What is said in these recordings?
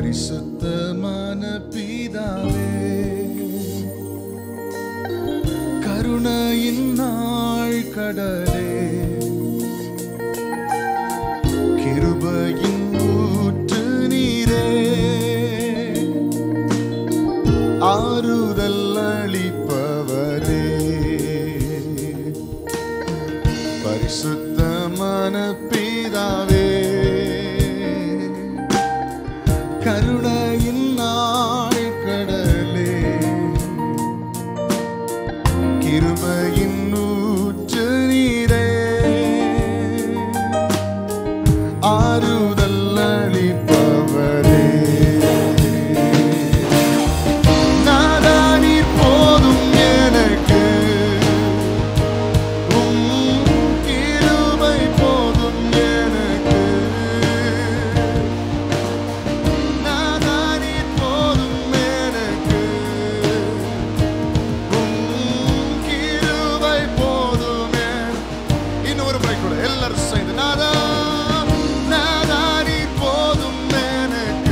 பரிசுத்தமான பிதாவே கருணையின் நாள் கடலே கிருபையின் ஊற்று நீரே ஆறுதல் அளிப்பவரே பரிசுத்தமான பிதாவே கருணையின் நாள் கடலே கிருபையின் ஊற்று நீரே ஆறுதல் அளிப்பவரே நாதா நீர் போதும் எனக்கு உம் கிருபை போதும் எனக்கு நாதா நீர் போதும் எனக்கு உம் கிருபை போதும் எனக்கு இன்னொரு முறை கூட எல்லாரும் சேர்ந்து நாதா நாதா நீர் போதும் எனக்கு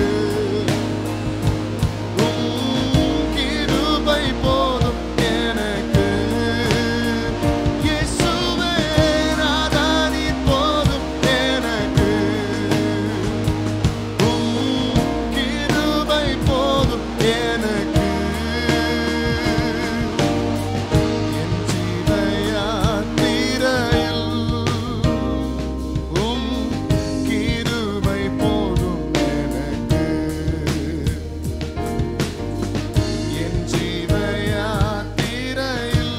உம் கிருபை போதும் எனக்கு இயேசுவே நாதா நீர் போதும் எனக்கு உம் கிருபை போதும் எனக்கு என் ஜீவயாத்திரையில் உம் கிருபை போதும் எனக்கு என் ஜீவயாத்திரையில்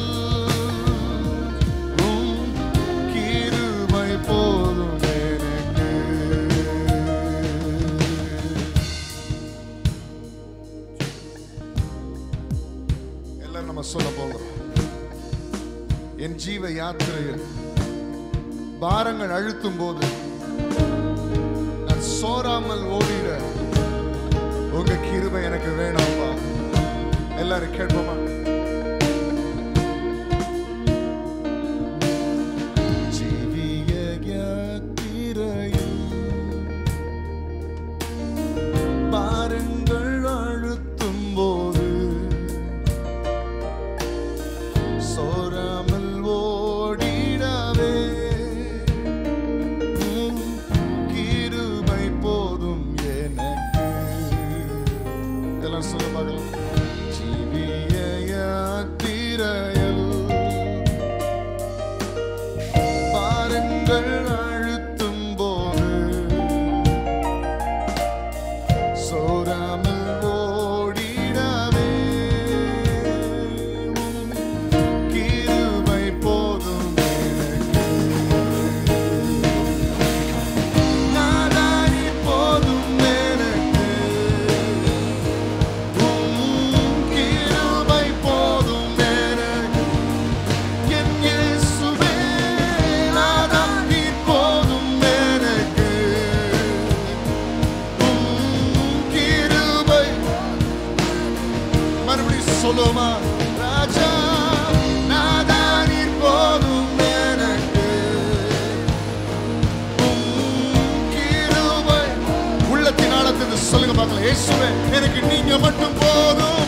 உம் கிருபை போதும் எனக்கு எல்லாரும் நம்ம சொல்ல போகிறோம் என் ஜீவ யாத்திரையில் பாரங்கள் அழுத்தும் போது நான் சோறாமல் ஓடிட உங்க கிருபை எனக்கு வேணாம்ப்பா எல்லாரும் கேட்போமா ஜீவிய யாத்திரையில் பாரங்கள் அழுத்தும் போது சோராமல் ஓடிடவே உம் கிருபை போதும் எனக்கு எல்லாம் சொல்ல பார்க்கலாம் ஜீவிய யாத்திரையில் பாருங்கள் அழுத்தும் போது சோராமல் ஓடிடவே உம் கிருபை போதும் எனக்கு நாதாரி போதும் எனக்கு உம் கிருபை போதும் எனக்கு என் இயேசுவே நாதாரி போதும் எனக்கு உம் கிருபை மறுபடியும் சொல்லுமா ராஜா நாதாரி போதும் எனக்கு உம் கிருபை உள்ளத்தின் ஆழத்தில் சொல்லுங்க பார்க்கலாம் இயேசுவே எனக்கு நீங்க மட்டும் போதும்